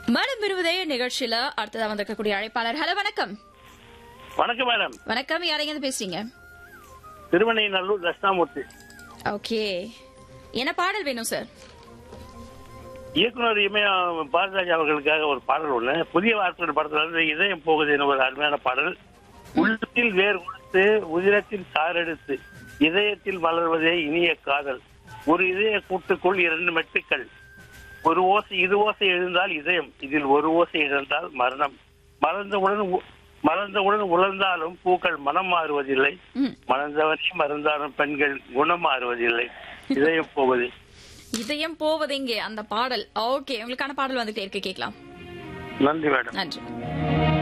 மனம் விரும்புதே நிகழ்ச்சியில அடுத்ததா வந்திருக்கக்கூடிய அழைப்பாளர் ஹலோ வணக்கம் வணக்கம் மேடம் வணக்கம் யாரைங்க பேசுறீங்க திருவண்ணைநல்லூர் தட்சிணாமூர்த்தி ஓகே என்ன பாடல் வேணும் சார் இயக்குனர் இமய பாரதிராஜ் அவர்களுக்காக ஒரு பாடல் ஒண்ணு புதிய வார்த்தைகள் படத்துல இருந்து இதயம் போகுது என ஒரு அருமையான பாடல் உள்ளத்தில் வேர் கொடுத்து உதிரத்தில் சாரெடுத்து இதயத்தில் வளர்வதே இனிய காதல் ஒரு இதய கூட்டுக்குள் இரண்டு மெட்டுக்கள் ஒரு ஓசை இது ஓசை எழுந்தால் இதயம் இதில் ஒரு ஓசை இழந்தால் மரணம் மறந்தவுடன் உ- மறந்தவுடன் உலர்ந்தாலும் பூக்கள் மனம் மாறுவதில்லை ம். மறந்தவனே மறந்தாலும் பெண்கள் குணம் மாறுவதில்லை இதயம் போகுது இதயம் போவதெங்கே அந்த பாடல் ஓகே உங்களுக்கான பாடல் வந்துட்டே இருக்கு கேட்கலாம் நன்றி மேடம் நன்றி